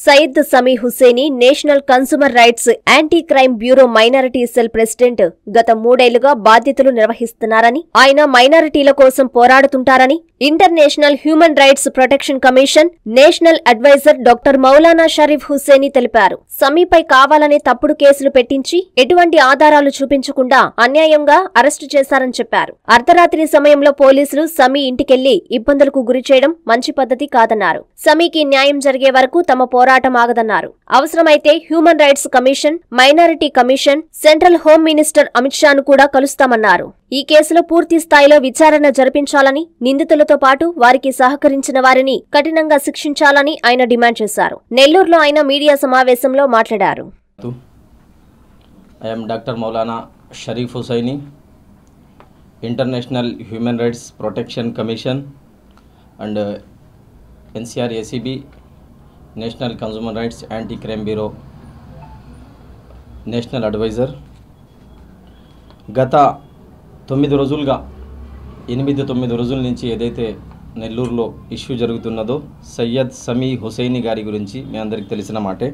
Syed Sami Husseini national consumer rights anti crime bureau minority cell president గత మూడేళ్లుగా బాధ్యతలు నిర్వహిస్తున్నారని ఆయన మైనారిటీల కోసం పోరాడుతుంటారని international human rights protection commission national advisor doctor Maulana Sharif Husseini తెలిపారు సమీపై కావాలనే తప్పుడు కేసులు పెట్టించి ఎటువంటి ఆధారాలు చూపించకుండా అన్యాయంగా అరెస్టు చేశారని చెప్పారు అర్ధరాత్రి సమయంలో పోలీసులు సమీ ఇంటికెళ్లి ఇబ్బందులకు గురిచేయడం మంచి పద్ధతి కాదన్నారు సమీకి న్యాయం జరిగే వరకు తమ పోరాటం ఆగదన్నారు అవసరమైతే human rights commission minority commission central home minister Amit షాను కూడా కలుస్తామన్నారు ఈ కేసులో పూర్తి స్థాయిలో విచారణ జరిపించాలని నిందితులతో పాటు వారికి సహకరించిన వారిని కఠినంగా శిక్షించాలని ఆయన డిమాండ్ చేశారు నెల్లూరులో ఆయన మీడియా సమావేశంలో మాట్లాడారు I am Dr. Maulana Sharif Hussaini, International Human Rights Protection Commission and uh, NCR ACB, National Consumer Rights Anti-Crime Bureau, national advisor గత తొమ్మిది రోజులుగా ఎనిమిది తొమ్మిది రోజుల నుంచి ఏదైతే నెల్లూరులో ఇష్యూ జరుగుతున్నదో సయ్యద్ సమీ హుసైని గారి గురించి మీ అందరికీ తెలిసిన మాటే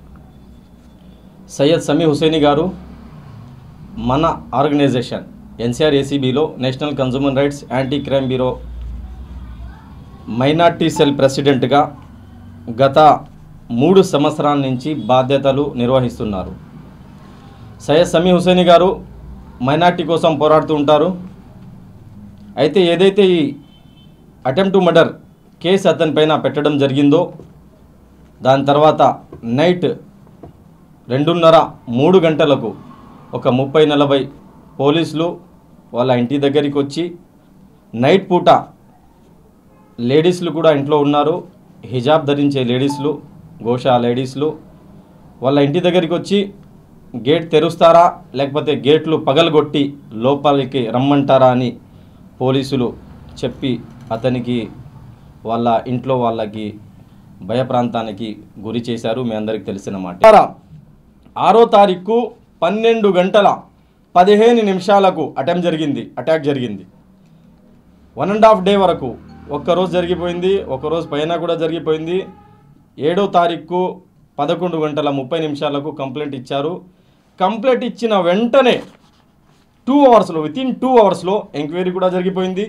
సయ్యద్ సమీ హుసేని గారు మన ఆర్గనైజేషన్ ఎన్సీఆర్ ఏసీబీలో national consumer rights anti crime bureau minority cell ప్రెసిడెంట్గా గత మూడు సంవత్సరాల నుంచి బాధ్యతలు నిర్వహిస్తున్నారు సయ్యద్ సమీ హుసేని గారు మైనార్టీ కోసం పోరాడుతూ ఉంటారు అయితే ఏదైతే ఈ అటెంప్ట్ టు మర్డర్ కేసు అతని పైన పెట్టడం జరిగిందో దాని తర్వాత నైట్ రెండున్నర మూడు గంటలకు ఒక ముప్పై నలభై పోలీసులు వాళ్ళ ఇంటి దగ్గరికి వచ్చి నైట్ పూట లేడీస్లు కూడా ఇంట్లో ఉన్నారు హిజాబ్ ధరించే లేడీస్లు గోషా లేడీస్లు వాళ్ళ ఇంటి దగ్గరికి వచ్చి గేట్ తెరుస్తారా లేకపోతే గేట్లు పగలగొట్టి లోపలికి రమ్మంటారా అని పోలీసులు చెప్పి అతనికి వాళ్ళ ఇంట్లో వాళ్ళకి భయప్రాంతానికి గురి చేశారు మీ అందరికి తెలిసిన మాట ఆరో తారీఖు పన్నెండు గంటల పదిహేను నిమిషాలకు అటెంప్ట్ జరిగింది అటాక్ జరిగింది వన్ అండ్ హాఫ్ డే వరకు ఒక్కరోజు జరిగిపోయింది ఒకరోజు పైన కూడా జరిగిపోయింది ఏడో తారీఖు పదకొండు గంటల ముప్పై నిమిషాలకు కంప్లైంట్ ఇచ్చారు కంప్లైంట్ ఇచ్చిన వెంటనే టూ అవర్స్లో విత్ ఇన్ టూ అవర్స్లో ఎంక్వైరీ కూడా జరిగిపోయింది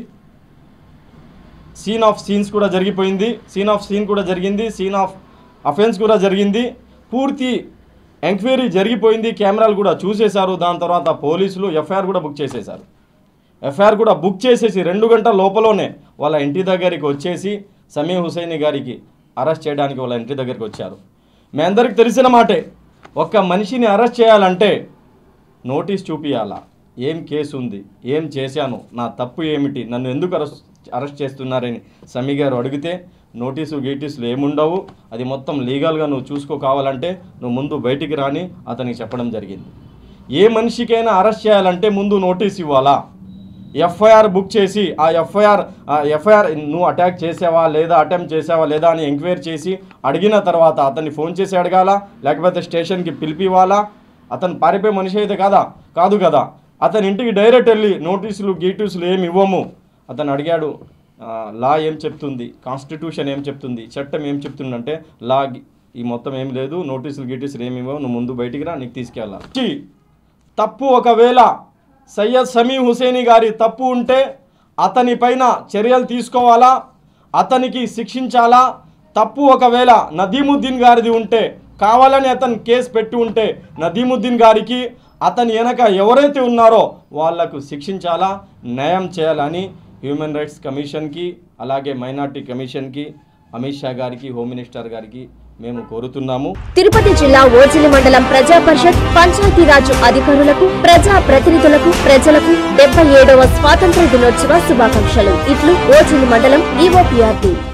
సీన్ ఆఫ్ సీన్స్ కూడా జరిగిపోయింది సీన్ ఆఫ్ సీన్ కూడా జరిగింది సీన్ ఆఫ్ అఫెన్స్ కూడా జరిగింది పూర్తి ఎంక్వైరీ జరిగిపోయింది కెమెరాలు కూడా చూసేశారు దాని తర్వాత పోలీసులు ఎఫ్ఐఆర్ కూడా బుక్ చేసేశారు ఎఫ్ఐఆర్ కూడా బుక్ చేసేసి రెండు గంటల లోపలనే వాళ్ళ ఇంటి దగ్గరికి వచ్చేసి సమీ హుసైని గారికి అరెస్ట్ చేయడానికి వాళ్ళ ఇంటి దగ్గరికి వచ్చారు మీ అందరికి తెలిసిన మాటే ఒక్క మనిషిని అరెస్ట్ చేయాలంటే నోటీస్ చూపియాలా ఏం కేసు ఉంది ఏం చేశాను నా తప్పు ఏమిటి నన్ను ఎందుకు అరెస్ట్ అరెస్ట్ చేస్తున్నారని సమీ గారు అడిగితే నోటీసు గీటీసులు ఏముండవు అది మొత్తం లీగల్గా నువ్వు చూసుకో కావాలంటే నువ్వు ముందు బయటికి రాని అతనికి చెప్పడం జరిగింది ఏ మనిషికైనా అరెస్ట్ చేయాలంటే ముందు నోటీస్ ఇవ్వాలా ఎఫ్ఐఆర్ బుక్ చేసి ఆ ఎఫ్ఐఆర్ ఎఫ్ఐఆర్ నువ్వు అటాక్ చేసావా లేదా అటెంప్ట్ చేసావా లేదా అని ఎంక్వైరీ చేసి అడిగిన తర్వాత అతన్ని ఫోన్ చేసి అడగాల లేకపోతే స్టేషన్కి పిలిపివ్వాలా అతను పారిపోయే మనిషి అయితే కాదా కాదు కదా అతని ఇంటికి డైరెక్ట్ వెళ్ళి నోటీసులు గీటీసులు ఏమి ఇవ్వము అతను అడిగాడు ఆ, లా ఏం చెప్తుంది కాన్స్టిట్యూషన్ ఏం చెప్తుంది చట్టం ఏం చెప్తుందంటే లా గి- ఈ మొత్తం ఏం లేదు నోటీసులు గీటీసులు ఏమి ఇవ్వవు నువ్వు ముందు బయటికి రా నీకు తీసుకెళ్ళాలి తప్పు ఒకవేళ సయ్యద్ సమీ హుసేని గారి తప్పు ఉంటే అతని పైన చర్యలు తీసుకోవాలా అతనికి శిక్షించాలా తప్పు ఒకవేళ నదీముద్దీన్ గారిది ఉంటే కావాలని అతను కేసు పెట్టి ఉంటే నదీముద్దీన్ గారికి అతని వెనక ఎవరైతే ఉన్నారో వాళ్లకు శిక్షించాలా న్యాయం చేయాలని హ్యూమన్ రైట్స్ కమిషన్కి అలాగే మైనార్టీ కమిషన్కి అమిత్ షా గారికి హోమ్ మినిస్టర్ గారికి మేము కోరుతున్నాము తిరుపతి జిల్లా ఓజిలి మండలం ప్రజా పరిషత్ పంచాయతీరాజ్ అధికారులకు ప్రజా ప్రతినిధులకు ప్రజలకు డెబ్బై ఏడవ స్వాతంత్ర దినోత్సవ శుభాకాంక్షలు ఇట్లు ఓజిలి మండలం ఈఓపీఆర్టీ